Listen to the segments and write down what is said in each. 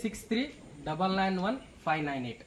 Six three double nine one five nine eight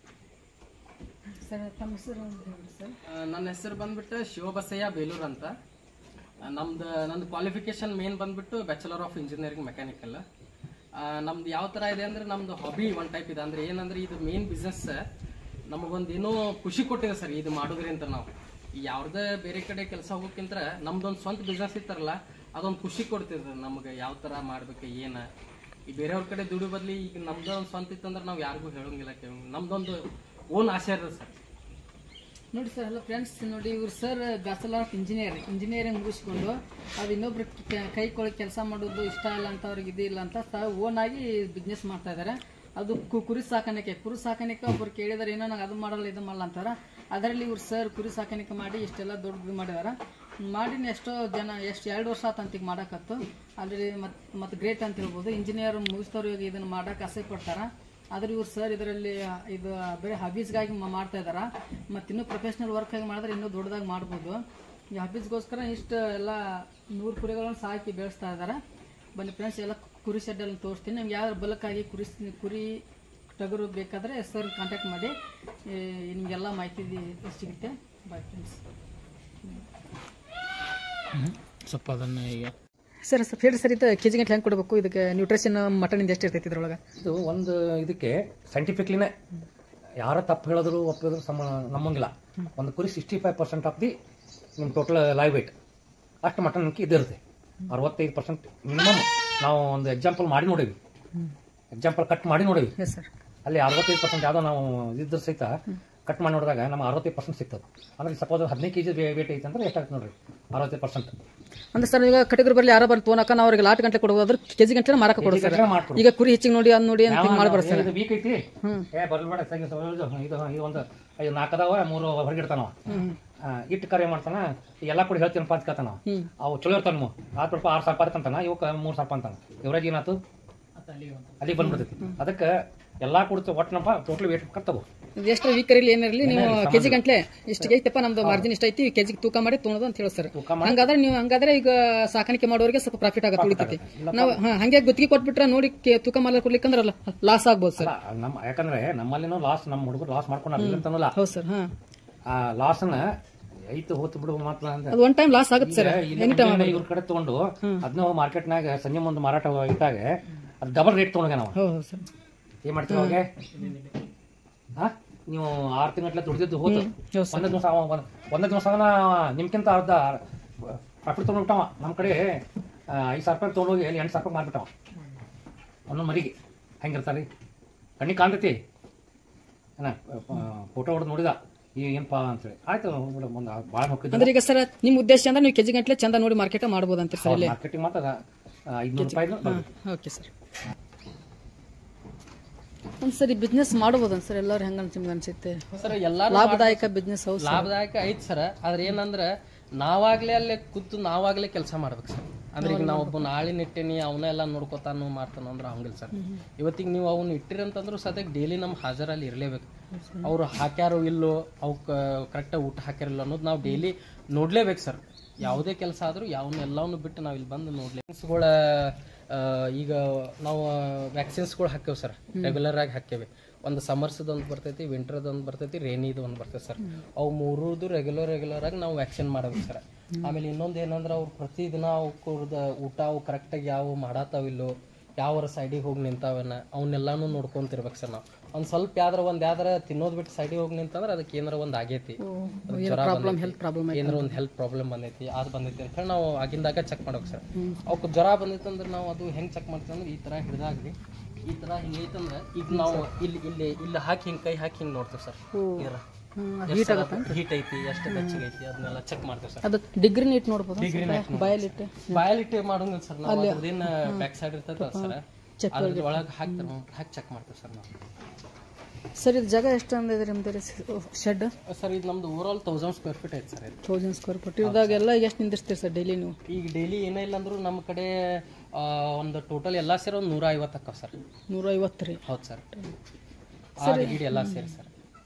sir ತಮ್ಮ ಹೆಸರು ಅಂತ ಹೇಳಿ ಸರ್ ನನ್ನ ಹೆಸರು ಬಂದ್ಬಿಟ್ಟು ಶಿವಬಸಯ್ಯ ಬೇಲೂರು ಅಂತ ಆ, ನಮ್ದು ನಂದು ಕ್ವಾಲಿಫಿಕೇಶನ್ ಮೇನ್ ಬಂದ್ಬಿಟ್ಟು ಬ್ಯಾಚುಲರ್ ಆಫ್ ಇಂಜಿನಿಯರಿಂಗ್ ಮೆಕ್ಯಾನಿಕಲ್ ನಮ್ದು ಯಾವ ಥರ ಇದೆ ಅಂದರೆ ನಮ್ದು ಹಾಬಿ ಒನ್ ಟೈಪ್ ಇದೆ ಅಂದರೆ ಏನಂದ್ರೆ ಇದು ಮೇನ್ ಬಿಸ್ನೆಸ್ ನಮಗೊಂದು ಏನೋ ಖುಷಿ ಕೊಟ್ಟಿದೆ ಸರ್ ಇದು ಮಾಡೋದ್ರಿಂದ ನಾವು ಯಾವುದೇ ಬೇರೆ ಕಡೆ ಕೆಲಸ ಹೋಗೋಕ್ಕಿಂತ ನಮ್ದೊಂದು ಸ್ವಂತ ಬಿಸ್ನೆಸ್ ಇತ್ತಾರಲ್ಲ ಅದೊಂದು ಖುಷಿ ಕೊಡ್ತಿದೆ ನಮಗೆ ಯಾವ ಥರ ಮಾಡ್ಬೇಕು ಏನು ಈ ಬೇರೆಯವ್ರ ಕಡೆ ದುಡಿ ಬದಲಿ ಈಗ ನಮ್ದು ಒಂದು ಸ್ವಂತ ಇತ್ತಂದ್ರೆ ನಾವು ಯಾರಿಗೂ ಹೇಳೋಂಗಿಲ್ಲ ಕೇಳೋಂಗಿಲ್ಲ ನಮ್ದೊಂದು ಓನ್ ಆಸೆ ಇರ್ತದೆ ಸರ್ ನೋಡಿ ಸರ್ ಹಲೋ ಫ್ರೆಂಡ್ಸ್ ನೋಡಿ ಇವ್ರು sir bachelor of engineering engineering ಮುಗಿಸ್ಕೊಂಡು ಅದು ಇನ್ನೊಬ್ರು ಕೆ- ಕೈ ಕೊಳಗೆ ಕೆಲಸ ಮಾಡೋದು ಇಷ್ಟ ಇಲ್ಲ ಅಂತ ಅವ್ರಿಗೆ ಇದಿಲ್ಲ ಅಂತ ತಾವು ಓನ್ ಆಗಿ ಬಿಸ್ನೆಸ್ ಮಾಡ್ತಾ ಇದ್ದಾರೆ ಅದು ಕು- ಕುರಿ ಸಾಕಾಣಿಕೆ ಕುರಿ ಸಾಕಾಣಿಕೆ ಒಬ್ರು ಕೇಳಿದಾರೆ ಏನೋ ನಂಗೆ ಅದು ಮಾಡಲ್ಲ ಇದು ಮಾಡಲ್ಲ ಅಂತಾರ ಅದರಲ್ಲಿ ಇವ್ರು ಸರ್ ಕುರಿ ಸಾಕಾಣಿಕೆ ಮಾಡಿ ಇಷ್ಟೆಲ್ಲ ದೊಡ್ಡದು ಮಾಡಿದಾರ ಮಾಡಿ ಎಷ್ಟೋ ಜನ ಎಷ್ಟು ಎರಡು ವರ್ಷ ಆತ ಅಂತ ಈಗ ಮಾಡಕತ್ತು ಆಲ್ರೆಡಿ ಮತ್ತು ಮತ್ತು ಗ್ರೇಟ್ ಅಂತ ಹೇಳ್ಬೋದು ಇಂಜಿನಿಯರ್ ಮುಗಿಸ್ತವ್ರು ಈಗ ಇದನ್ನು ಮಾಡಕ್ಕೆ ಆಸೆ ಪಡ್ತಾರ ಆದ್ರೆ ಇವ್ರು ಸರ್ ಇದರಲ್ಲಿ ಇದು ಬರೀ ಹಬೀಸ್ಗಾಗಿ ಮಾಡ್ತಾ ಇದಾರ ಮತ್ತು ಇನ್ನೂ ಪ್ರೊಫೆಷ್ನಲ್ ವರ್ಕ್ ಆಗಿ ಮಾಡಿದ್ರೆ ಇನ್ನೂ ದೊಡ್ಡದಾಗಿ ಮಾಡ್ಬೋದು ಈ ಹಬೀಸ್ಗೋಸ್ಕರ ಇಷ್ಟು ಎಲ್ಲ ನೂರು ಕುರಿಗಳನ್ನು ಸಾಕಿ ಬೆಳೆಸ್ತಾ ಇದ್ದಾರೆ ಬನ್ನಿ ಫ್ರೆಂಡ್ಸ್ ಎಲ್ಲ ಕುರಿ ಶೆಡ್ಡಲ್ಲಿ ತೋರಿಸ್ತೀನಿ ನಿಮ್ಗೆ ಯಾವ್ದಾರು ಬಲಕ್ಕಾಗಿ ಕುರಿ ಕುರಿ ಟಗರು ಬೇಕಾದರೆ ಸರ್ ಕಾಂಟ್ಯಾಕ್ಟ್ ಮಾಡಿ ಈ ನಿಮಗೆಲ್ಲ ಮಾಹಿತಿ ಸಿಗುತ್ತೆ ಬಾಯ್ ಫ್ರೆಂಡ್ಸ್ ಸ್ವಲ್ಪ ಅದನ್ನ ಈಗ ಸರ್ ಸರ್ ಹೇಳಿ ಸರ್ ಇದು ಕೆ ಜಿ ಗಂಟೆ ಹೆಂಗೆ ಕೊಡಬೇಕು ಇದಕ್ಕೆ ನ್ಯೂಟ್ರಿಷನ್ ಮಟನಿಂದ ಎಷ್ಟು ಇರ್ತೈತಿ ಇದ್ರೊಳಗೆ ಇದು ಒಂದು ಇದಕ್ಕೆ ಸೈಂಟಿಫಿಕ್ಲಿನೇ ಯಾರ ತಪ್ಪು ಹೇಳಿದ್ರು ಒಪ್ಪಿದ್ರು ಸಮ ನಮ್ಮಂಗಿಲ್ಲ ಒಂದು ಕುರಿ sixty five percent of the ನಿಮ್ಮ ಟೋಟಲ್ ಲೈವ್ ವೇಟ್ ಅಷ್ಟು ಮಟನ್ ಅಕ್ಕಿ ಇದಿರುತ್ತೆ ಅರವತ್ತೈದು ಪರ್ಸೆಂಟ್ ಮಿನಿಮಮ್ ನಾವು ಒಂದು ಎಕ್ಸಾಂಪಲ್ ಮಾಡಿ ನೋಡೀವಿ ಎಕ್ಸಾಂಪಲ್ ಕಟ್ ಮಾಡಿ ನೋಡೀವಿ ಎಸ್ ಸರ್ ಅಲ್ಲಿ ಅರವತ್ತೈದು ಪರ್ಸೆಂಟ್ ಯಾವುದೋ ನಾವು ಇದ್ರ ಸಹಿತ ಕಟ್ ಮಾಡಿ ನೋಡಿದಾಗ ನಮ್ಮ ಅರವತ್ತೈದು ಪರ್ಸೆಂಟ್ ಸಿಗ್ತದೆ ಅಂದ್ರೆ ಸಪೋಸ್ ಹದಿನೈದು ಕೆ ಜಿ ವೇಟ್ ಐತೆ ಅಂದ್ರೆ ಎಷ್ಟಾಗ್ತದೆ ನೋಡ್ರಿ ಅರವತ್ತೈದು ಪರ್ಸೆಂಟ್ ಅಂದ್ರೆ ಸರ್ ಈಗ ಕಟಗರಿ ಬರಲಿ ಯಾರೋ ಬರ್ಲಿ ತೋನಕ ನಾವು ಅವ್ರಿಗೆ ಲಾಟ್ ಗಂಟೆ ಕೊಡೋದಾದ್ರೆ ಕೆ ಜಿ ಗಂಟೆ ಮಾರಕ ಕೊಡೋದು ಸರ್ ಮಾಡ್ಕೊಡು ಈಗ ಕುರಿ ಹೆಚ್ಚಿಗೆ ನೋಡಿ ಅದ್ ನೋಡಿ ಅಂತ ಮಾಡ್ಬಾರ್ದು ಸರ್ ಇದು ವೀಕ್ ಐತಿ ಏ ಬರ್ಬೇಡ ಸರಿ ಸರಿ, ಇದು ಇದು ಇದು ಒಂದು ಐದು ನಾಲ್ಕು ಅದಾವ ಮೂರು ಹೊರಗಿಡ್ತಾನವ ಇಟ್ಟು ಕರೆ ಮಾಡ್ತಾನ ಈ ಎಲ್ಲ ಕೂಡ ಹೇಳ್ತೀನಿ ಅಂತ ಕತಾನ ಅವು ಚಲೋ ಇರ್ತಾನ ನೀವು ಆರು ರೂಪಾಯಿ ಆರು ಸಾವಿರ ರೂಪಾಯಿ ಅಂತಾನ ಇವಕ್ಕೆ ಮೂರು ಸಾವಿರ ರೂಪಾಯಿ ಅಂತಾನ ಇವ್ರಾಗ ಏನಾಯ್ತು ಅಲ್ಲಿಗೆ ಬಂದ್ಬಿಡ್ತೈತಿ ಅದಕ್ಕೆ ಎಲ್ಲಾ ಕೊಡ್ತು ಒಟ್ಟು ನಮ್ಮ ಟೋಟಲ್ ವೇಟ್ ಕರ್ತವು ಇದು ಎಷ್ಟು ವೀಕ್ ಇರಲಿ ಏನಿರಲಿ ನೀವು ಕೆಜಿ ಗಂಟ್ಲೆ ಇಷ್ಟಿಗೆ ಐತಪ್ಪ ನಮ್ದು ಮಾರ್ಜಿನ್ ಇಷ್ಟ ಐತಿ ಕೆಜಿಗೆ ತೂಕ ಮಾಡಿ ತೊಗೊಳೋದು ಅಂತ ಹೇಳಿ ಸರ್ ಹಂಗಾದ್ರೆ ನೀವು ಹಂಗಾದ್ರೆ ಈಗ ಸಾಕಾಣಿಕೆ ಮಾಡೋರಿಗೆ ಸ್ವಲ್ಪ ಪ್ರಾಫಿಟ್ ಆಗುತ್ತೆ ಉಳಿತೈತಿ ನಾವು ಹಾ, ಹಂಗೆ ಗುತ್ತಿಗೆ ಕೊಟ್ಬಿಟ್ರೆ ನೋಡಿ ಕೆ- ತೂಕ ಮಾಲ ಕೊಡ್ಲಿಕ್ಕಂದ್ರೆ ಲಾಸ್ ಆಗ್ಬೋದು ಸರ್ ನಮ್ಮ ಯಾಕಂದ್ರೆ ನಮ್ಮಲ್ಲಿನೂ ಲಾಸ್ ನಮ್ಮ ಹುಡುಗರು ಲಾಸ್ ಮಾಡ್ಕೊಂಡ್ ಇಲ್ಲ ಅಂತನಲ್ಲ ಹೌದು ಸರ್ ಹಾ ಆ ಲಾಸ್ನ ಐತು ಹೋತು ಬಿಡು ಮಾತ್ರ ಅಂದ್ರೆ ಅದು ಒನ್ ಟೈಮ್ ಲಾಸ್ ಆಗುತ್ತೆ ಸರ್ ಇವ್ರ ಕಡೆ ತಗೊಂಡು ಅದನ್ನ ಮಾರ್ಕೆಟ್ನಾಗ ಸಂಜೆ ಮುಂದೆ ಮಾರಾಟ ಇಟ್ಟಾಗ ಅದು ಡಬಲ್ ರೇಟ್ ತೊಗೊಂಡೋಗ ನಾವು ಹೌದು ಸರ್ ಏನ್ ಮಾಡ್ತೀವಿ ಅವಾಗ ಹಾ ನೀವು ಆರು ತಿಂಗಳ ದುಡ್ದಿದ್ದು ಹೋತು ಹೌದು ಒಂದೇ ದಿವಸ ಅವ ಒಂದ್- ಒಂದೇ ದಿವಸ ನಿಮ್ಗಿಂತ ಅರ್ಧ ಪ್ರಾಫಿಟ್ ತೊಗೊಂಡ್ಬಿಟ್ಟವ ನಮ್ಮ ಕಡೆ ಆ, ಐದು ಸಾವಿರ ರೂಪಾಯಿ ತೊಗೊಂಡೋಗಿ ಅಲ್ಲಿ ಎಂಟು ಸಾವಿರ ರೂಪಾಯಿ ಮಾರ್ಬಿಟ್ಟವ ಒಂದೊಂದು ಮರಿಗೆ ಹೆಂಗಿರ್ತಾರೆ ಕಣ್ಣಿಗೆ ಕಾಣ್ತೈತಿ ಏನ ಫೋಟೋ ಹೊಡೆದು ನೋಡಿದ ಈ ಏನಪ್ಪಾ ಅಂತೇಳಿ ಆಯ್ತು ಒಂದು ಭಾಳ ಹೋಗಿದ್ದ ಅಂದ್ರೆ ಈಗ ಸರ್ ನಿಮ್ ಉದ್ದೇಶ ಅಂದ್ರೆ ನೀವು ಕೆಜಿ ಗಂಟ್ಲೆ ಚಂದ ನೋಡಿ ಮಾರ್ಕೆಟ್ ಮಾಡ್ಬೋದು ಅಂತ ಸರ್ ಇಲ್ಲಿ ಮಾರ್ಕೆಟಿಂಗ್ ಮಾತ್ರ ಐದುನೂರು ರೂಪಾಯಿ ಓಕೆ ಸರ್ ಒಂದು ಸರಿ ಬಿಸ್ನೆಸ್ ಮಾಡ್ಬೋದು ಸರ್ ಎಲ್ಲರೂ ಹೆಂಗ ನಿಮ್ಗೆ ಅನ್ಸುತ್ತೆ ಸರ್ ಎಲ್ಲಾರು ಲಾಭದಾಯಕ ಬಿಸ್ನೆಸ್ ಹೌದು ಲಾಭದಾಯಕ ಐತಿ ಸರ್ ಆದ್ರೆ ಏನಂದ್ರೆ ನಾವಾಗ್ಲೇ ಅಲ್ಲೇ ಕೂತು ನಾವಾಗ್ಲೇ ಕೆಲಸ ಮಾಡ್ಬೇಕು ಸರ್ ಅಂದ್ರೆ ಈಗ ನಾವು ಒಬ್ಬ ನಾಳಿನ ಇಟ್ಟೇನಿ ಅವನ್ನ ಎಲ್ಲ ನೋಡ್ಕೊತಾನು ಮಾಡ್ತಾನ ಅಂದ್ರೆ ಹಂಗಿಲ್ಲ ಸರ್ ಇವತ್ತಿಗೆ ನೀವು ಅವ್ನ ಇಟ್ಟಿರಂತಂದ್ರು ಸದ್ಯಕ್ಕೆ ಡೈಲಿ ನಮ್ಮ ಹಾಜರಲ್ಲಿ ಇರಲೇಬೇಕು ಅವ್ರು ಹಾಕ್ಯಾರೋ ಇಲ್ಲೋ ಅವಕ್ಕೆ ಕರೆಕ್ಟಾಗಿ ಊಟ ಹಾಕ್ಯಾರಿಲ್ಲ ಅನ್ನೋದು ನಾವು ಡೈಲಿ ನೋಡ್ಲೇಬೇಕು ಸರ್ ಯಾವುದೇ ಕೆಲಸ ಆದ್ರೂ ಯಾವನ್ನ ಎಲ್ಲವನ್ನು ಬಿಟ್ಟು ನಾವು ಇಲ್ಲಿ ಬಂದು ನೋಡ್ಲೇಗಳ ಈಗ ನಾವು ವ್ಯಾಕ್ಸಿನ್ಸ್ಗಳು ಹಾಕ್ತೇವೆ ಸರ್ ರೆಗ್ಯುಲರ್ ಆಗಿ ಹಾಕ್ತೇವೆ ಒಂದು ಸಮರ್ಸ್ದು ಒಂದು ಬರ್ತೈತಿ ವಿಂಟರ್ದು ಒಂದು ಬರ್ತೈತಿ ರೇನಿದು ಒಂದು ಬರ್ತೈತಿ ಸರ್ ಅವು ಮೂರದು ರೆಗ್ಯುಲರ್ ರೆಗ್ಯುಲರ್ ಆಗಿ ನಾವು ವ್ಯಾಕ್ಸಿನ್ ಮಾಡ್ಬೇಕು ಸರ್ ಆಮೇಲೆ ಇನ್ನೊಂದು ಏನಂದ್ರೆ ಅವ್ರು ಪ್ರತಿದಿನ ಅವ್ರದ ಊಟ ಅವು ಕರೆಕ್ಟಾಗಿ ಯಾವ ಮಾಡಾತಾವಿಲ್ಲೋ ಯಾವರ ಸೈಡಿಗೆ ಹೋಗಿ ನಿಂತಾವನ ಅವನ್ನೆಲ್ಲಾನು ನೋಡ್ಕೊಂತಿರ್ಬೇಕು ಸರ್ ನಾವು ಒಂದು ಸ್ವಲ್ಪ ಯಾವ್ದಾರ ಒಂದು ಯಾವ್ದಾರ ತಿನ್ನೋದು ಬಿಟ್ಟು ಸೈಡಿಗೆ ಹೋಗಿ ನಿಂತಂದ್ರೆ ಅದಕ್ಕೆ ಏನಾರ ಒಂದು ಆಗೈತಿ ಅದಕ್ಕೆ ಜ್ವರ ಹೆಲ್ತ್ ಪ್ರಾಬ್ಲಮ್ ಏನಾರ ಒಂದು ಹೆಲ್ತ್ ಪ್ರಾಬ್ಲಮ್ ಬಂದೈತಿ ಅದು ಬಂದೈತಿ ಅಂತ ಹೇಳಿ ನಾವು ಆಗಿಂದಾಗ ಚೆಕ್ ಮಾಡ್ಬೇಕು ಸರ್ ಅವಕ್ಕೆ ಜ್ವರ ಬಂದೈತೆ ಅಂದ್ರೆ ನಾವು ಅದು ಹೆಂಗೆ ಚೆಕ್ ಮಾಡ್ತೀವಿ ಅಂದ್ರೆ ಈ ಥರ ಹಿಡ್ದಾಗ್ರಿ ಈ ಥರ ಹಿಂಗೈತಂದ್ರೆ ಈಗ ನಾವು ಇಲ್ಲಿ ಇಲ್ಲಿ ಇಲ್ಲಿ ಹಾಕಿ ಹಿಂಗೆ ಕೈ ಹಾಕಿ ಹಿಂಗೆ ನೋಡ್ತೀವಿ ಸರ್ ಇದರ ಹೀಟ್ ಐತಿ ಎಷ್ಟು ಬೆಚ್ಚಗೆ ಐತಿ ಅದನ್ನೆಲ್ಲ ಚೆಕ್ ಮಾಡ್ತೀವಿ ಸರ್ ಅದು ಡಿಗ್ರಿ ನೀಟ್ ನೋಡ್ಬೋದು ಬಯಲಿಟ್ಟು ಬಾಯಲ್ಲಿಟ್ಟು ಮಾಡೋಂಗಿಲ್ಲ ಸರ್ ನಾವು ಅದೇನು ಬ್ಯಾಕ್ ಸೈಡ್ ಇರ್ತೈತೆ ಸರ್ ಅದ್ರ ಒಳಗೆ ಹಾಕಿ ಹಾಕಿ ಚೆಕ್ ಮಾಡ್ತೀವಿ ಸರ್ ನಾವು ಸರ್ ಇದು ಜಾಗ ಎಷ್ಟು ಅಂದಿದೆ ನಿಮ್ದು ಶೆಡ್ ಸರ್ ಇದು ನಮ್ದು overall thousand square feet ಐತೆ ಸರ್ ಇದು ತೌಸಂಡ್ ಸ್ಕ್ವೇರ್ ಫೀಟ್ ಇದಾಗೆಲ್ಲ ಎಷ್ಟು ನಿಂದಿರ್ತೀರಿ ಸರ್ ಡೈಲಿ ನೀವು ಈಗ ಡೈಲಿ ಏನೇ ಇಲ್ಲ ಅಂದ್ರೂ ನಮ್ಮ ಕಡೆ ಆ, ಒಂದು ಟೋಟಲ್ ಎಲ್ಲ ಸೇರಿ ಒಂದು ನೂರ ಐವತ್ತು ಅಕ್ಕ ಸರ್ ನೂರ ಐವತ್ತು ರೀ ಹೌದು ಸರ್ ಆರು ಗಿಡ ಎಲ್ಲ ಸೇರಿ ಸರ್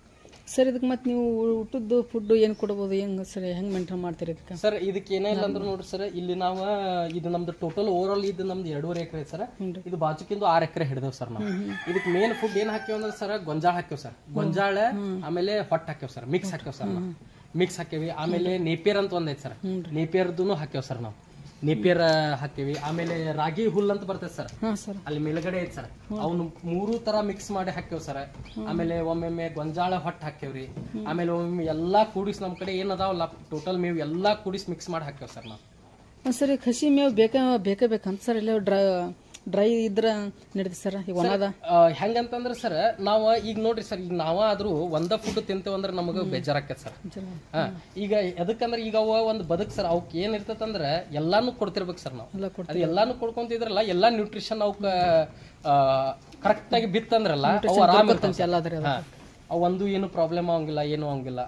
ಸರ್ ಇದಕ್ಕೆ ಮತ್ತೆ ನೀವು ಊಟದ್ದು ಫುಡ್ ಏನು ಕೊಡ್ಬೋದು ಹೆಂಗೆ ಸರ್ ಹೆಂಗೆ ಮೇಂಟೈನ್ ಮಾಡ್ತೀರಿ ಇದಕ್ಕೆ ಸರ್ ಇದಕ್ಕೆ ಏನೇ ಇಲ್ಲ ಅಂದ್ರೆ ನೋಡ್ರಿ ಸರ್ ಇಲ್ಲಿ ನಾವು ಇದು ನಮ್ದು ಟೋಟಲ್ ಓವರ್ ಆಲ್ ಇದು ನಮ್ದು ಎರಡೂವರೆ ಎಕರೆ ಸರ್ ಇದು ಬಾಜುಕಿಂದು ಆರು ಎಕರೆ ಹಿಡಿದೇವ್ ಸರ್ ನಾವು ಇದಕ್ಕೆ ಮೇನ್ ಫುಡ್ ಏನ್ ಹಾಕ್ಯವ ಅಂದ್ರೆ ಸರ್ ಗೊಂಜಾಳ ಹಾಕ್ಯವ್ ಸರ್ ಗೊಂಜಾಳ ಆಮೇಲೆ ಹೊಟ್ಟು ಹಾಕ್ಯವ್ ಸರ್ ಮಿಕ್ಸ್ ಹಾಕ್ಯವ್ ಸರ್ ನಾವು ಮಿಕ್ಸ್ ಹಾಕ್ಯವಿ ಆಮೇಲೆ ನೇಪಿಯರ್ ಅಂತ ಒಂದೈತೆ ಸರ್ ನೇಪಿಯರ್ದು ಹಾಕ್ಯವ್ ಸರ್ ನಾವು ನೇಪಿಯರ್ ಹಾಕ್ಯವಿ ಆಮೇಲೆ ರಾಗಿ ಹುಲ್ ಅಂತ ಬರ್ತೈತೆ ಸರ್ ಹಾಂ ಸರ್ ಅಲ್ಲಿ ಮೇಲ್ಗಡೆ ಐತೆ ಸರ್ ಅವನು ಮೂರು ತರ ಮಿಕ್ಸ್ ಮಾಡಿ ಹಾಕ್ಯವ್ ಸರ್ ಆಮೇಲೆ ಒಮ್ಮೊಮ್ಮೆ ಗೊಂಜಾಳ ಹೊಟ್ಟು ಹಾಕ್ಯವ್ರಿ ಆಮೇಲೆ ಒಮ್ಮೊಮ್ಮೆ ಎಲ್ಲಾ ಕೂಡಿಸ್ ನಮ್ ಕಡೆ ಏನ್ ಅದಾವಲ್ಲ ಟೋಟಲ್ ಮೇವ್ ಎಲ್ಲಾ ಕೂಡಿಸ್ ಮಿಕ್ಸ್ ಮಾಡಿ ಹಾಕ್ಯವ್ ಸರ್ ನಾವು ಸರ್ ಈಗ ಹಸಿ ಮೇವು ಬೇಕಾ ಬೇಕೇ ಬೇಕಂತ ಸರ್ ಇಲ್ಲ ಡ್ರೈ ಡ್ರೈ ಇದ್ರ ನಡೀತಿ ಸರ್ ಈಗ ಒಣದ ಆ, ಹೆಂಗಂತಂದ್ರ ಸರ್ ನಾವ ಈಗ ನೋಡ್ರಿ ಸರ್ ಈಗ ನಾವ ಆದ್ರೂ ಒಂದ ಫುಡ್ ತಿಂತೇವ್ ಅಂದ್ರ ನಮಗ ಬೇಜಾರಾಕೈತಿ ಸರ್ ಹಾ ಈಗ ಎದಕ್ಕಂದ್ರ ಈಗ ಅವ ಒಂದ್ ಬದುಕ್ ಸರ್ ಅವಕ್ ಏನ್ ಇರ್ತದಂದ್ರ ಎಲ್ಲಾನು ಕೊಡ್ತಿರ್ಬೇಕು ಸರ್ ನಾವು ಎಲ್ಲ ಕೊಡ್ ಅದು ಎಲ್ಲಾನು ಕೊಡ್ಕೊಂತಿದ್ರಲ್ಲ ಎಲ್ಲಾ ನ್ಯೂಟ್ರಿಷನ್ ಅವಕ್ಕ ಕರೆಕ್ಟ್ ಆಗಿ ಬಿತ್ತಂದ್ರಲ್ಲ ಅವು ಆರಾಮ ಇರ್ತಾವ್ sir. ಎಲ್ಲ ಅದ್ರಿ ಹಾ ಅವ್ ಒಂದು ಏನು ಪ್ರಾಬ್ಲಮ್ ಆಗಂಗಿಲ್ಲ ಏನು ಆಗಂಗಿಲ್ಲ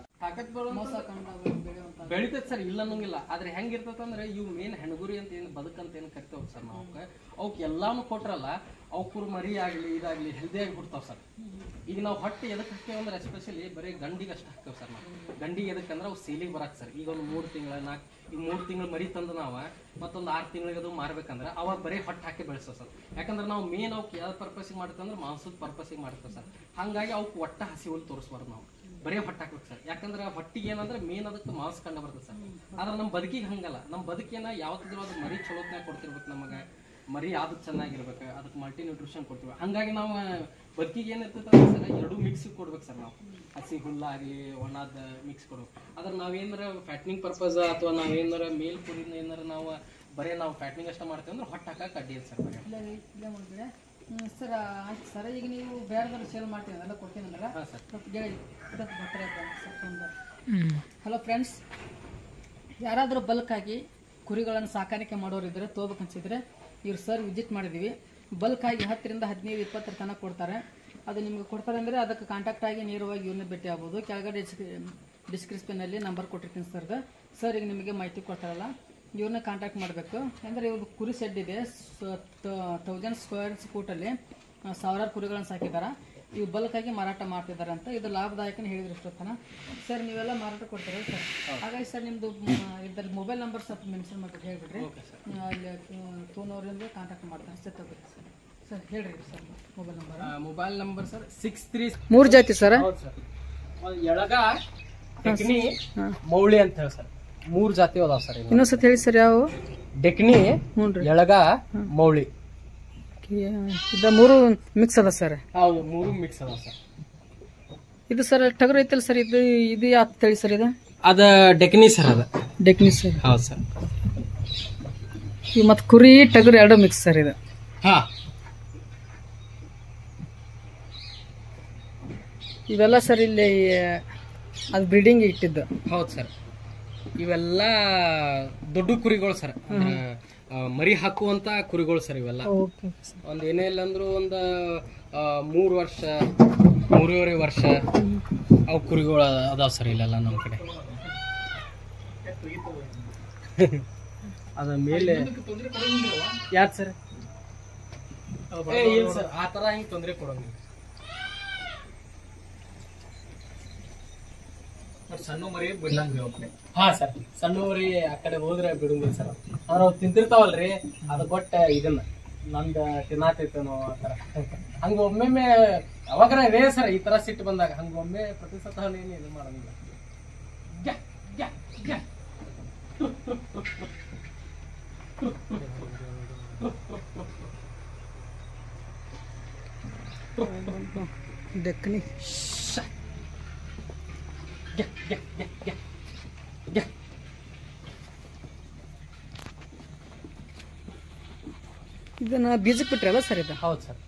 ಬೆಳಿತೈತೆ ಸರ್ ಇಲ್ಲ ಅನ್ನಂಗಿಲ್ಲ ಆದ್ರೆ ಹೆಂಗ್ ಇರ್ತದಂದ್ರೆ ಇವು ಮೇನ್ ಹೆಣಗುರಿ ಅಂತ ಏನು ಬದುಕಂತ ಏನು ಕರಿತೇವ್ ಸರ್ ನಾವು ಅವಕ್ಕೆ ಅವಕ್ಕೆ ಎಲ್ಲಾನು ಕೊಟ್ರಲ್ಲ ಅವಕ್ಕೂರು ಮರಿ ಆಗ್ಲಿ ಇದಾಗ್ಲಿ ಹೆಲ್ದಿ ಆಗಿ ಬಿಡ್ತಾವ್ ಸರ್ ಈಗ ನಾವು ಹೊಟ್ಟೆ ಎದಕ್ಕೆ ಹಾಕ್ತೇವೆ ಅಂದ್ರೆ ಎಸ್ಪೆಷಲಿ ಬರೀ ಗಂಡಿಗೆ ಅಷ್ಟು ಹಾಕ್ತೇವೆ ಸರ್ ನಾವು ಗಂಡಿಗೆ ಎದಕ್ಕೆ ಅಂದ್ರೆ ಅವು ಸೇಲಿಗೆ ಬರಕ್ ಸರ್ ಈಗ ಒಂದು ಮೂರು ತಿಂಗಳ ನಾಲ್ಕು ಈಗ ಮೂರು ತಿಂಗಳು ಮರಿ ತಂದು ನಾವು ಮತ್ತೊಂದು ಆರು ತಿಂಗಳಿಗೆ ಅದು ಮಾರ್ಬೇಕಂದ್ರೆ ಅವಾಗ ಬರೀ ಹೊಟ್ಟೆ ಹಾಕಿ ಬೆಳೆಸ್ತೇವೆ ಸರ್ ಯಾಕಂದ್ರೆ ನಾವು ಮೇನ್ ಅವಕ್ಕೆ ಯಾವ ಪರ್ಪಸಿಗೆ ಮಾಡ್ತೇವೆ ಅಂದ್ರೆ ಮಾಂಸದ ಪರ್ಪಸಿಗೆ ಮಾಡ್ತೇವೆ ಸರ್ ಹಾಗಾಗಿ ಅವಕ್ಕೆ ಒಟ್ಟ ಹಸಿ ಹುಲ್ ತೋರಿಸ್ಬಾರ್ದು ನಾವು ಬರೀ ಹೊಟ್ಟೆ ಹಾಕ್ಬೇಕು ಸರ್ ಯಾಕಂದ್ರೆ ಹೊಟ್ಟಿಗೆ ಏನಂದ್ರೆ ಮೇನ್ ಅದಕ್ಕೆ ಮಾಂಸ ಕಂಡು ಬರ್ತದೆ ಸರ್ ಆದ್ರೆ ನಮ್ಮ ಬದುಕಿಗೆ ಹಂಗಲ್ಲ ನಮ್ಮ ಬದುಕೇನ ಯಾವತ್ತಿದ್ರು ಅದು ಮರಿ ಚಲೋತ್ನಾಗ ಕೊಡ್ತಿರ್ಬೇಕು ನಮಗೆ ಮರಿ ಅದು ಚೆನ್ನಾಗಿರ್ಬೇಕು ಅದಕ್ಕೆ ಮಲ್ಟಿ ನ್ಯೂಟ್ರಿಷನ್ ಕೊಡ್ತೀವಿ ಹಂಗಾಗಿ ನಾವು ಬದುಕಿಗೆ ಏನಿರ್ತದೆ ಸರ್ ಎರಡು ಮಿಕ್ಸ್ ಕೊಡ್ಬೇಕು ಸರ್ ನಾವು ಹಸಿ ಹುಲ್ಲಾಗಲಿ ಒಣದ ಮಿಕ್ಸ್ ಕೊಡ್ಬೇಕು ಆದ್ರೆ ನಾವೇನಾರ ಫ್ಯಾಟ್ನಿಂಗ್ ಪರ್ಪಸ್ ಅಥವಾ ನಾವೇನಾರ ಮೇಲ್ ಕುರಿನ ಏನಾರ ನಾವು ಬರೀ ನಾವು ಫ್ಯಾಟ್ನಿಂಗ್ ಅಷ್ಟೇ ಮಾಡ್ತೀವಿ ಅಂದ್ರೆ ಹೊಟ್ಟೆ ಹಾಕಕ್ಕೆ ಅಡ್ಡಿ ಸರ್ ಬರೀ ಸರ್ ಆಯ್ತು ಸರ್ ಈಗ ನೀವು ಬೇರೆದವ್ರು ಸೇಲ್ ಮಾಡ್ತೀನಿ ಅದೆಲ್ಲ ಕೊಡ್ತೀನಿ ಅಂದ್ರೆ ಹಾಂ ಸರ್ ಸ್ವಲ್ಪ ಹೇಳಿ ಹಲೋ ಫ್ರೆಂಡ್ಸ್ ಯಾರಾದರೂ ಬಲ್ಕ್ ಆಗಿ ಕುರಿಗಳನ್ನು ಸಾಕಾಣಿಕೆ ಮಾಡೋರಿದ್ರೆ ತೋಬೇಕು ಅನ್ಸಿದ್ರೆ ಇವ್ರು ಸರ್ ವಿಸಿಟ್ ಮಾಡಿದ್ದೀವಿ ಬಲ್ಕ್ ಆಗಿ ಹತ್ತರಿಂದ ಹದಿನೈದು ಇಪ್ಪತ್ತರ ತನಕ ಕೊಡ್ತಾರೆ ಅದು ನಿಮ್ಗೆ ಕೊಡ್ತಾರೆ ಅಂದರೆ ಅದಕ್ಕೆ ಕಾಂಟ್ಯಾಕ್ಟ್ ಆಗಿ ನೇರವಾಗಿ ಇವ್ರನ್ನ ಭೇಟಿ ಆಗ್ಬೋದು ಕೆಳಗಡೆ ಡಿಸ್ಕ್ರಿಪ್ಷನಲ್ಲಿ ನಂಬರ್ ಕೊಟ್ಟಿರ್ತೀನಿ ಸರ್ದು ಸರ್ ಈಗ ನಿಮಗೆ ಮಾಹಿತಿ ಕೊಡ್ತಾರಲ್ಲ ಇವ್ರನ್ನ ಕಾಂಟ್ಯಾಕ್ಟ್ ಮಾಡಬೇಕು ಅಂದರೆ ಇವ್ರದ್ದು ಕುರಿ ಸೆಡ್ ಇದೆ ತೌಸಂಡ್ ಸ್ಕ್ವೇರ್ ಫೂಟಲ್ಲಿ ಸಾವಿರಾರು ಕುರಿಗಳನ್ನು ಸಾಕಿದ್ದಾರೆ ಇವು ಬಲ್ಕಾಗಿ ಮಾರಾಟ ಮಾಡ್ತಿದ್ದಾರೆ ಅಂತ ಇದು ಲಾಭದಾಯಕನೇ ಹೇಳಿದ್ರು ಇಷ್ಟೊತ್ತನ ಸರ್ ನೀವೆಲ್ಲ ಮಾರಾಟ ಕೊಡ್ತೀರಾ ಸರ್ ಹಾಗಾಗಿ ಸರ್ ನಿಮ್ಮದು ಇದ್ರಲ್ಲಿ ಮೊಬೈಲ್ ನಂಬರ್ ಸ್ವಲ್ಪ ಮೆನ್ಷನ್ ಮಾಡ್ಬಿಟ್ಟು ಹೇಳ್ಬಿಡ್ರಿ ಆ, ಅಲ್ಲಿ ಫೋನವರಿಂದ ಕಾಂಟ್ಯಾಕ್ಟ್ ಮಾಡ್ತಾರೆ ಅಷ್ಟೇ ತಗೋರಿ ಸರ್ ಸರ್ ಹೇಳ್ರಿ sir mobile number mobile number sir six three ಮೂರು ಜಾತಿ ಸರ್ ಹೌದು ಸರ್ ಎಳಗ ಡೆಕ್ನಿ ಮೌಳಿ ಅಂತ ಹೇಳಿ ಸರ್ ಮೂರು ಜಾತಿ ಅದಾವ ಸರ್ ಇಲ್ಲಿ ಇನ್ನೊಂದ್ಸತಿ ಹೇಳಿ ಸರ್ ಯಾವ ಡೆಕ್ನಿ ಹ್ಞೂ ರೀ ಎಳಗ ಮೌಳಿ ಇದು ಮೂರು ಮಿಕ್ಸ್ ಅದ ಸರ್ ಹೌದು ಮೂರು ಮಿಕ್ಸ್ ಅದಾವ ಸರ್ ಇದು ಸರ್ ಟಗರು ಐತಲ್ಲ ಸರ್ ಇದು ಇದು ಯಾವ ತಳಿ ಸರ್ ಇದು ಅದ ಡೆಕ್ನಿ ಸರ್ ಅದ ಡೆಕ್ನಿ ಸರ್ ಹೌದು ಸರ್ ಇದು ಮತ್ತು ಕುರಿ ಟಗರು ಎರಡು ಮಿಕ್ಸ್ ಸರ್ ಇದು ಹಾ ಇವೆಲ್ಲ ಸರ್ ಇಲ್ಲಿ ಅದು ಬ್ರೀಡಿಂಗ್ ಇಟ್ಟಿದ್ದು ಹೌದು ಸರ್ ಇವೆಲ್ಲ ದೊಡ್ಡ ಕುರಿಗಳು ಸರ್ ಅಂದ್ರೆ, ಆ, ಮರಿ ಹಾಕುವಂತ ಕುರಿಗಳು ಸರ್ ಇವೆಲ್ಲ ಓಕೆ ಒಂದ್ ಏನೇ ಇಲ್ಲ ಅಂದ್ರೂ ಒಂದ್ ಆ, ಮೂರು ವರ್ಷ ಮೂರುವರೆ ವರ್ಷ ಅವು ಕುರಿಗಳು ಅದಾವ ಸರ್ ಇಲ್ಲೆಲ್ಲ ನಮ್ಮ ಕಡೆ ಅದ ಮೇಲೆ ಯಾಕೆ ಸರ್ ಏ ಇಲ್ಲ ಸರ್ ಆ ತರ ಹಿಂಗ್ ತೊಂದರೆ ಕೊಡೋಂಗಿಲ್ಲ ಸಣ್ಣ ಮರಿ ಬಿಡ್ಲಂಗ ಹಾ ಸರ್ ಸಣ್ಣವ್ರಿ ಆ ಕಡೆ ಹೋದ್ರೆ ಬಿಡುಂಗಿಲ್ಲ ಸರ್ ಅವ್ರು ಅವ್ ತಿಂತಿರ್ತಾವಲ್ರಿ ಅದ ಕೊಟ್ಟ ಇದನ್ನ ನಂದ ತಿನ್ನಾತೈತೇನೋ ಆ ಥರ ಹಂಗ ಒಮ್ಮೊಮ್ಮೆ ಯಾವಾಗಾರ ಇದೆ ಸರ್ ಈ ತರ ಸಿಟ್ಟು ಬಂದಾಗ ಹಂಗ ಒಮ್ಮೆ ಪ್ರತಿ ಸತ ಏನು ಇದು ಮಾಡೋದಿಲ್ಲ ಗ್ಯಾ, ಗ್ಯಾ, ಗ್ಯಾ. ಡೆಕ್ಕನಿ ಗ್ಯಾ, ಗ್ಯಾ, ಗ್ಯಾ, ಗ್ಯಾ. ಗ್ಯಾ. ಇದನ್ನ ಬೀಜಕ್ಕೆ ಬಿಟ್ರಲ್ಲ ಸರ್ ಇದು ಹೌದು ಸರ್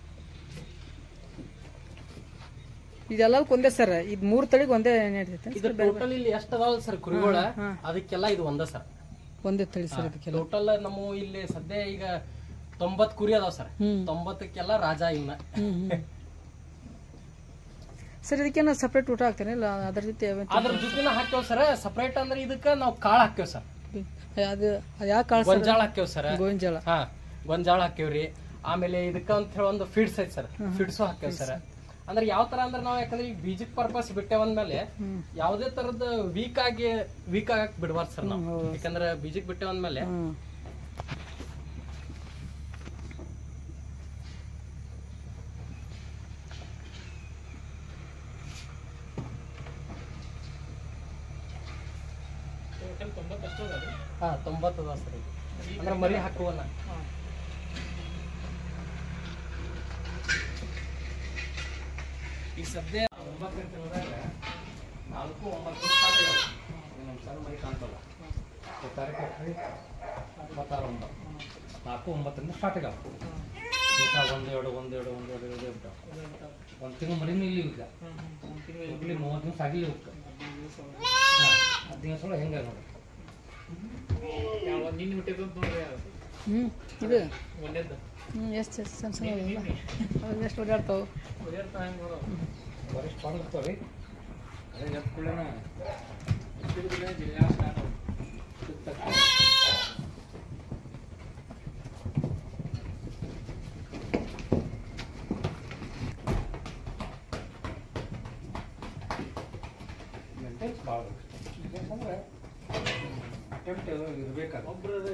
ಇದೆಲ್ಲದಕ್ಕೆ ಒಂದೇ ಸರ್ ಇದು ಮೂರು ತಳಿಗೆ ಒಂದೇ ನಡೀತೈತೆ ಇದು ಟೋಟಲ್ ಇಲ್ಲಿ ಎಷ್ಟು ಅದಾವ ಸರ್ ಕುರಿಗಳ ಅದಕ್ಕೆಲ್ಲ ಇದು ಒಂದ ಸರ್ ಒಂದೇ ತಳಿ ಸರ್ ಇದಕ್ಕೆಲ್ಲ ಟೋಟಲ್ ನಮ್ಮ ಇಲ್ಲಿ ಸದ್ಯ ಈಗ ತೊಂಬತ್ ಕುರಿ ಅದಾವ ಸರ್ ಹ್ಮ್. ತೊಂಬತ್ತಕ್ಕೆಲ್ಲ ರಾಜ ಇನ್ನ ಸರ್ ಇದಕ್ಕೇನು ಸಪ್ರೇಟ್ ಊಟ ಹಾಕ್ತಾರೆ ಇಲ್ಲ ಅದ್ರ ಜೊತೆ ಯಾವ ಅದ್ರ ಜೊತೆನ ಹಾಕ್ತೇವ್ ಸರ್ ಸಪ್ರೇಟ್ ಅಂದ್ರೆ ಇದಕ್ಕ ನಾವು ಕಾಳು ಹಾಕ್ತೇವ್ ಸರ್ ಅದು ಯಾವ ಕಾಳು ಸರ್ ಗೊಂಜಾಳ ಹಾಕ್ತೇವ್ ಸರ್ ಗೋವಿನ ಜೋಳ ಹಾ ಗೊಂಜಾಳ ಹಾಕ್ತೇವ್ರಿ ಆಮೇಲೆ ಇದಕ್ಕ ಅಂತ ಹೇಳಿ ಒಂದು ಫಿಡ್ಸ್ ಐತಿ ಸರ್ ಫಿಡ್ಸು ಹಾಕ್ತೇವ್ ಸರ್ ಅಂದ್ರೆ ಯಾವ ತರ ಅಂದ್ರೆ ನಾವು ಯಾಕಂದ್ರೆ ಈಗ ಬೀಜಕ್ ಪರ್ಪಸ್ ಬಿಟ್ಟೇವಂದ್ಮೇಲೆ ಯಾವುದೇ ತರದ ವೀಕ್ ಆಗಿ ವೀಕ್ ಆಗಕ್ ಬಿಡಬಾರ್ದು ಸರ್ ನಾವು ಯಾಕಂದ್ರೆ ಬೀಜಕ್ ಬಿಟ್ಟೇವಂದ್ಮೇಲೆ ಹ್ಮ್ ಹಾ ತೊಂಬತ್ತು ಅದ ಸರ್ ಇದು. ಅಂದ್ರೆ ಮರಿ ಹಾಕುವಲ್ಲ ಈಗ ಸದ್ಯ ಒಂಬತ್ತು ತಿಂಗಳದಾಗ ನಾಲ್ಕು ಒಂಬತ್ತು start ಆಗ್ಯಾವ. ಇದು ನಮ್ಮ ಸಣ್ಣ ಮರಿ ಕಾಣ್ತಲ್ಲ ಈ ತಾರೀಕು ಎಷ್ಟ್ರಿ? ಇಪ್ಪತ್ತಾರು ಒಂಬತ್ತು ನಾಲ್ಕು ಒಂಬತ್ತರಿಂದ ಸ್ಟಾರ್ಟ್ ಆಗ್ಯಾವ ಈಗ ಒಂದು ಎರಡು ಒಂದು ಎರಡು ಒಂದು ಎರಡು ಎರಡು ಬಿಟ್ಟಾವ ಒಂದು ತಿಂಗಳು ಮರಿನೂ ಇಲ್ಲಿ ಈಗ ಇಲ್ಲಿ ಮೂವತ್ತು ದಿವಸ ಆಗಿಲ್ಲ ಇವಕ್ಕೆ ಹಾಂ ಹತ್ತು ದಿವಸ ಒಳಗೆ ಹೆಂಗೆ ನೋಡಿ ನಿನ್ನ ಹುಟ್ಟಿದ್ದು ಅಂತ ನೋಡ್ರಿ ಅದು. ಹ್ಮ್ ಇದು ಒಂದೇದ್ದು ಹ್ಮ್ ಎಷ್ಟು ಎಷ್ಟು ಸಣ್ಣ ಸಣ್ಣ ಅವು ಎಷ್ಟು ಓಡಾಡ್ತಾವೆ ಓದಿರ್ತಾವ ಹೆಂಗ್ ನೋಡು. ವರಿಷ್ಠ ಪಾಡಿರ್ತಾವ ರೀ ಅದೇ ಎದ್ದು ಕೂಡಲೇ ಹುಟ್ಟಿದ್ದಿಲ್ಲ, ಜಿಲ್ಲೆ start ಆಗೋದು. ಮೇಂಟೆನ್ಸ್ ಭಾಳ ಯಾಕಂದ್ರೆ ಅಟೆಂಪ್ಟ್ ಇರಬೇಕಾದ್ರೆ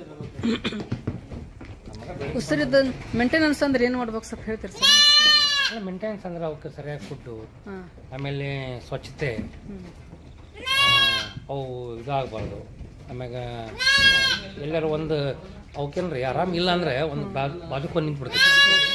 ನಮಗೆ ಸರ್ ಇದು ಮೇಂಟೆನೆನ್ಸ್ ಅಂದ್ರೆ ಏನು ಮಾಡ್ಬೇಕು ಸ್ವಲ್ಪ ಹೇಳ್ತೀರಿ ಸರ್ ಮೇಂಟೆನೆನ್ಸ್ ಅಂದ್ರೆ ಅವಕ್ಕೆ ಸರಿಯಾಗಿ ಫುಡ್ಡು ಹಾಂ ಆಮೇಲೆ ಸ್ವಚ್ಛತೆ ಹ್ಞೂ ಆ, ಅವು ಇದಾಗಬಾರ್ದು ಆಮ್ಯಾಗ ಎಲ್ಲರೂ ಒಂದು ಅವಕ್ಕೇನ್ರಿ ಆರಾಮ್ ಇಲ್ಲ ಅಂದ್ರೆ ಒಂದು ಬಾಜುಕೊಂಡು ನಿಂತ್ಬಿಡ್ತೀವಿ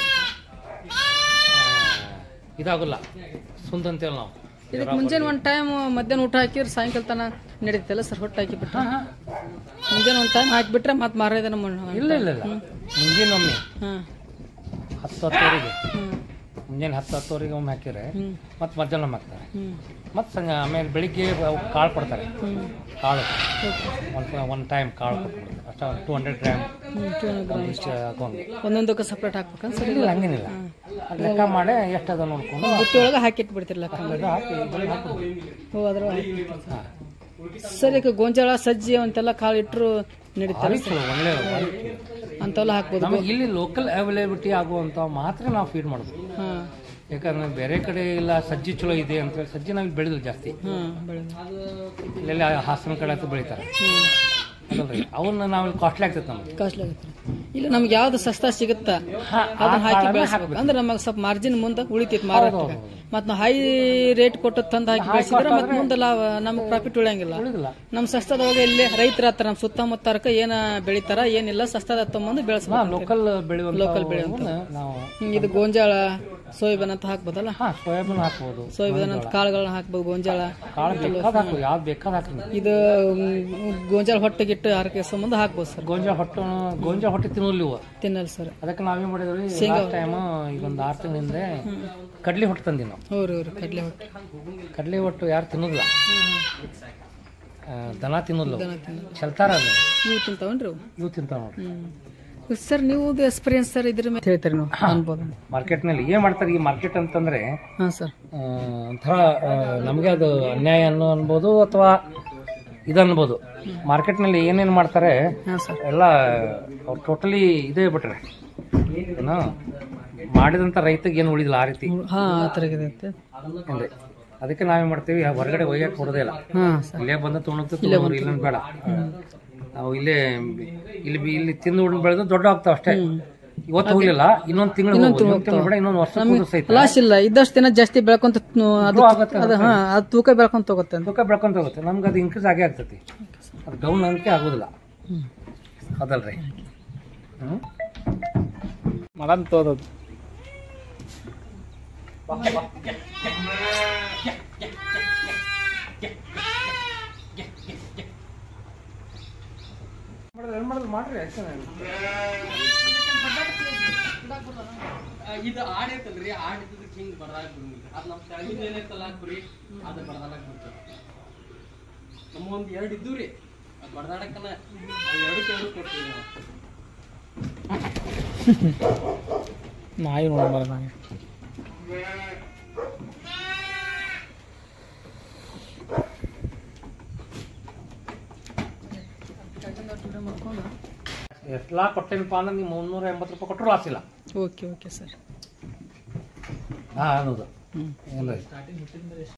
ಇದಾಗಲ್ಲ ಸುಂದ್ ಅಂತೇಳಿ ನಾವು ಇದಕ್ಕೆ ಮುಂಜಾನೆ ಒಂದು ಟೈಮ್ ಮಧ್ಯಾಹ್ನ ಊಟ ಹಾಕಿದ್ರೆ ಸಾಯಂಕಾಲ ತನ ನಡೀತಲ್ಲ ಸರ್ ಹೊಟ್ಟೆ ಹಾಕಿಬಿಟ್ರೆ ಮುಂಜಾನೆ ಒಂದು ಟೈಮ್ ಹಾಕಿಬಿಟ್ರೆ ಮತ್ತೆ ಮಾರೇ ದಿನ ಇಲ್ಲ ಇಲ್ಲ ಇಲ್ಲ ಮುಂಜಾನೆ ಒಮ್ಮೆ ಹಾಂ ಹತ್ತು ಹತ್ತುವರೆಗೆ ಹ್ಞೂ ಮುಂಜಾನೆ ಹತ್ತು ಹತ್ತುವರೆಗೆ ಒಮ್ಮೆ ಹಾಕಿದ್ರೆ ಹ್ಞೂ ಮತ್ತು ಮಧ್ಯಾಹ್ನ ಒಮ್ಮೆ ಹಾಕ್ತಾರೆ ಹ್ಞೂ ಮತ್ತು ಸಂಜೆ ಆಮೇಲೆ ಬೆಳಿಗ್ಗೆ ಅವು ಕಾಳು ಕೊಡ್ತಾರೆ ಹ್ಞೂ ಕಾಳು ಒಂದು ಒಂದು ಟೈಮ್ ಕಾಳು ಕೊಟ್ಬಿಡ್ತಾರೆ ಅಷ್ಟು ಟೂ ಹಂಡ್ರೆಡ್ ಗ್ರಾಮ್ ಇಷ್ಟು ಹಾಕೊಂಡು ಒಂದೊಂದಕ್ಕೆ ಸಪ್ರೇಟ್ ಹಾಕ್ಬೇಕಂತ ಸರ್ ಇಲ್ಲ ಹಂಗೇನಿಲ್ಲ ಅದ್ ಲೆಕ್ಕ ಮಾಡಿ ಎಷ್ಟು ಅದ ನೋಡ್ಕೊಂಡು ಬುತ್ತಿ ಒಳಗೆ ಹಾಕಿಟ್ಬಿಡ್ತಿರ್ಲ ಅದು ಹಾಕಿ ಇದ್ರಲ್ಲಿ ಹಾಕ್ಬಿಡ್ಬೇಕು. ಹೋ ಅದ್ರ ಸರ್ ಈಗ ಗೋಂಜಾಳ ಸಜ್ಜಿ ಅವಂತೆಲ್ಲ ಕಾಳು ಇಟ್ಟರು ನಡೀತಾರೆ ಭಾರಿ ಚಲೋ ಒಳ್ಳೆ ಭಾರಿ ಚಲೋ. ಅಂತೆಲ್ಲ ಹಾಕ್ಬೋದು ನಮಗೆ ಇಲ್ಲಿ ಲೋಕಲ್ ಅವೈಲೇಬಿಲಿಟಿ ಆಗುವಂಥ ಮಾತ್ರ ನಾವು ಫೀಡ್ ಮಾಡೋದು ಹಾಂ ಯಾಕಂದ್ರೆ ಬೇರೆ ಕಡೆ ಇಲ್ಲ ಸಜ್ಜಿ ಚಲೋ ಇದೆ ಅಂತೇಳಿ ಸಜ್ಜಿ ನಾವು ಇಲ್ಲಿ ಬೆಳೆದಿಲ್ಲ ಜಾಸ್ತಿ ಹಾಂ ಬೆಳೆದ ಇಲ್ಲೆಲ್ಲ ಹಾಸನ ಕಡೆ ಅಂತ ಬೆಳಿತಾರೆ ಅದಲ್ರಿ ಅವನ್ನ ನಾವು ಇಲ್ಲಿ ಕಾಸ್ಟ್ಲಿ ಆಗ್ತೈತೆ ನಮ್ಗೆ ಕಾಸ್ಟ್ಲಿ ಆಗುತ್ತೆ ಇಲ್ಲ ನಮ್ಗೆ ಯಾವ್ದು ಸಸ್ತಾ ಸಿಗುತ್ತಾ ಹಾ, ಅದನ್ನ ಆ ಹಾಕಿ ಕಾಳನ್ನ ಬೆಳೆಸ್ಬೇಕು ಅಂದ್ರೆ ನಮಗೆ ಸ್ವಲ್ಪ ಮಾರ್ಜಿನ್ ಮುಂದೆ ಉಳಿತೈತಿ ಮಾರಾಟಕ್ಕೆ ಮತ್ತು ನಾವು ಹೈ ರೇಟ್ ಕೊಟ್ಟು ತಂದು ಹಾಕಿ ಬೆಳೆಸಿದ್ರೆ ಮತ್ತೆ ಮುಂದೆ ಲಾಭ ನಮಗೆ ಪ್ರಾಫಿಟ್ ಉಳಿಯಂಗಿಲ್ಲ ಉಳಿದಿಲ್ಲ ನಮ್ಮ ಸಸ್ತದೊಳಗೆ ಇಲ್ಲಿ ರೈತರ ಹತ್ರ ನಮ್ಮ ಸುತ್ತಮುತ್ತರಕ ಏನ ಬೆಳಿತಾರ ಏನಿಲ್ಲ ಸಸ್ತದ ತೊಗೊಂಬಂದು ಬೆಳೆಸ್ಬೇಕು ಲೋಕಲ್ ಬೆಳೆಯುವಂಥ Local ಬೆಳೆಯುವಂಥ. ನಾವು ಹಿಂಗ್ ಇದು ಗೋಂಜಾಳ ಸೋಯಾಬೀನ್ ಅಂತ ಹಾಕ್ಬೋದಲ್ಲ ಹಾ ಸೋಯಾಬೀನ್ ಹಾಕ್ಬೋದು ಸೋಯಾಬೀನ್ ಅಂತ ಕಾಳುಗಳನ್ನ ಹಾಕ್ಬೋದು ಗೋಂಜಾಳ ಕಾಳು ಬೇಕಾದ ಹಾಕು ಯಾವ್ದು ಬೇಕಾದ ಹಾಕಿ ಇದು ಮ್, ಗೋಂಜಾಳ ಹೊಟ್ಟೆಗಿಟ್ಟು ಆರಕ್ಕೆ ಸಂಬಂಧ ಹಾಕ್ಬೋದು ಸರ್ ಗೋಂಜಾಳ ಹೊಟ್ಟೆ ಗೋಂಜಾಳ ಹೊಟ್ಟೆ ತಿನ್ನೋಲ್ಲ ಇವು ತಿನ್ನಲ್ಲ ಸರ್ ಅದಕ್ಕೆ ನಾವೇನ್ ಮಾಡಿದ್ವಿ ಲಾಸ್ಟ್ ಟೈಮ್ ಈಗ ಒಂದು ಆರು ತಿಂಗಳ ಹಿಂದೆ ಕಡ್ಲಿ ಹೊಟ್ಟೆ ತಂದಿ ನಾವು ಹೌರಿ ಹೌರಿ ಕಡಲೆ ಹೊಟ್ಟೆ ಕಡ್ಲಿ ಹೊಟ್ಟು ಯಾರು ತಿನ್ನೋದಿಲ್ಲ ಆ, ದನ ತಿನ್ನೋಲ್ಲ ದನ ತಿನ್ನಲ್ಲ. ಚೆಲ್ತಾರ ಅದು ನೀವು ತಿಂತಾವನ್ರಿ ಅವು ಇವು ತಿಂತಾವ ನೋಡ್ರಿ ಹ್ಮ್ ಸರ್ ನೀವು ಎಕ್ಸ್ಪೀರಿಯನ್ಸ್ ಸರ್ ಇದ್ರ ಮೇಲೆ ಹೇಳ್ತೀರಿ ನೀವು ಅನ್ಬೋದು ಮಾರ್ಕೆಟ್ನಲ್ಲಿ ಏನ್ ಮಾಡ್ತಾರೆ ಈ ಮಾರ್ಕೆಟ್ ಅಂತಂದ್ರೆ ಹಾಂ ಸರ್ ಆ, ಒಂಥರ ಆ, ನಮಗೆ ಅದು ಅನ್ಯಾಯ ಅನ್ನೋ ಅನ್ಬೋದು ಅಥವಾ ಇದು ಅನ್ಬೋದು ಮಾರ್ಕೆಟ್ನಲ್ಲಿ ಏನೇನು ಮಾಡ್ತಾರೆ ಹಾಂ ಸರ್ ಎಲ್ಲ ಅವ್ರು ಟೋಟಲಿ ಇದೇ ಬಿಟ್ರೆ ಏನು ಮಾಡಿದಂಥ ರೈತಗೆ ಏನು ಉಳಿದಿಲ್ಲ ಆ ರೀತಿ ಹಾಂ ಆ ಥರ ಇದೆ ಏನ್ರಿ ಅದಕ್ಕೆ ನಾವೇನ್ ಮಾಡ್ತೀವಿ ಹೊರಗಡೆ ಒಯ್ಯಕ್ಕೆ ಕೊಡೋದೇ ಇಲ್ಲ ಹಾಂ ಸರ್ ಇಲ್ಲೇ ಬಂದು ತೊಗೊಂಡೋಗ್ತೀವಿ ಇಲ್ಲ ಬೇಡ ನಾವು ಇಲ್ಲೇ ಇಲ್ಲಿ ಇಲ್ಲಿ ತಿಂದು ಉಂಡು ಬೆಳೆದು ದೊಡ್ಡ ಆಗ್ತಾವ ಅಷ್ಟೇ ಇವತ್ತು ಹೋಗ್ಲಿಲ್ಲ ಇನ್ನೊಂದು ತಿಂಗಳು ಇನ್ನೊಂದು ತಿಂಗಳು ಬೇಡ ಇನ್ನೊಂದು ವರ್ಷ ಕೂದ್ರು ಸಹಿತ ಲಾಸ್ ಇಲ್ಲ ಇದ್ದಷ್ಟು ದಿನ ಜಾಸ್ತಿ ಬೆಳ್ಕೊಂತ ಅದು Grow ಆಗತ್ತೆ ಅದು ಹಾಂ ಅದು ತೂಕ ಬೆಳ್ಕೊಂತ ಹೋಗುತ್ತೆ ಅಂತ ತೂಕ ಬೆಳ್ಕೊಂತ ಹೋಗುತ್ತೆ ನಮ್ಗೆ ಅದು ಇನ್ಕ್ರೀಸ್ ಆಗೇ ಆಗ್ತೈತಿ ಅದು ಡೌನ್ ಅನ್ನಕ್ಕೆ ಆಗೋದಿಲ್ಲ ಹೌದಲ್ರಿ ಹ್ಞೂ ಮಾಡನ್ ತೋದದು ಏನು ಮಾಡೋದು ಮಾಡ್ರಿ ಇದು ಆಡ್ ಐತಲ್ರಿ ಆಡ್ ಇದ್ದದಕ್ಕೆ ಹಿಂಗ್ ಬಡದಾಗ ಬಿಡುಂಗಿಲ್ಲ ಅದ್ ನಮ್ ತೆಳಗಿನ ಏನೈತಲ್ಲ ಕುರಿ ಅದ ಬಡದಾಡಕ್ ಬಿಡ್ತದೆ ನಮ್ಮ ಒಂದ್ ಎರಡ್ ಇದ್ದು ರೀ ಅದ್ ಬಡದಾಡಕ್ಕನ ಅವ್ ಎರಡಕ್ಕೆ ಎರಡು ಕೊಡ್ತೀವಿ ನಾವು ನಾಯಿ ನೋಡ್ಬಾರ್ದು ನಾಯಿ ಎಲ್ಲ ಕೊಟ್ಟೇನಪ್ಪ ಅಂದ್ರೆ ನೀವು ಮುನ್ನೂರ ಎಂಬತ್ತು ರೂಪಾಯಿ ಕೊಟ್ಟರು ಲಾಸ್ ಇಲ್ಲ ಓಕೆ ಓಕೆ ಸರ್ ಹಾಂ ಅನ್ನೋದು ಹ್ಞೂ ಏನ್ರಿ ಸ್ಟಾರ್ಟಿಂಗ್ ಹುಟ್ಟಿದ